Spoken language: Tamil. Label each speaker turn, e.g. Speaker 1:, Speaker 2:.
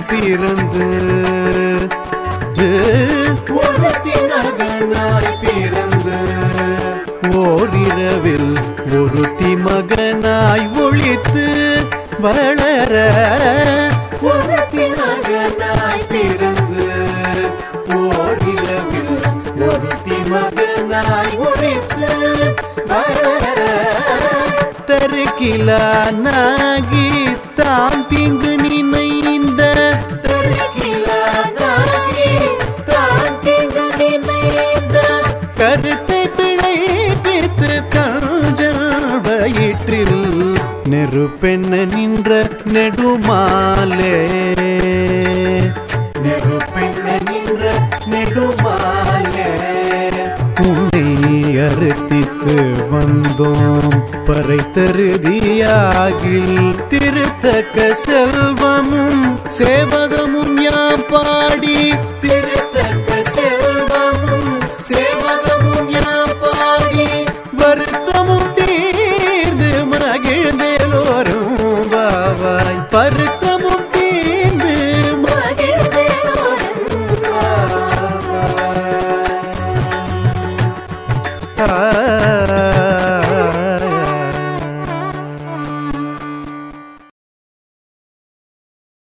Speaker 1: பிறந்து ஒருத்தி மகனாய் பிறந்து ஓரிரவில் ஒருத்தி மகனாய் ஒளித்து வளர ஒருத்தி மகனாய் பிறந்து ஓரிரவில் ஒருத்தி மகனாய் ஒளித்து வளர தருக்கிலானாகி தாம் தீங்கு நினைந்த தருக்கிலானாகி தாம் தீங்கு நினைந்த கருத்தை பிழைப்பித்து கஞ்சல் வயிற்றில் நெருப்பெண்ண நின்ற நெடுமாலே நெருப்பெண்ண நின்ற நெடுமாலே உன்னை அறுத்தித்து வந்தோம் பறைத்தருதியாகில் திருத்தக்க செல்வமும் சேவகமும் யாம் பாடி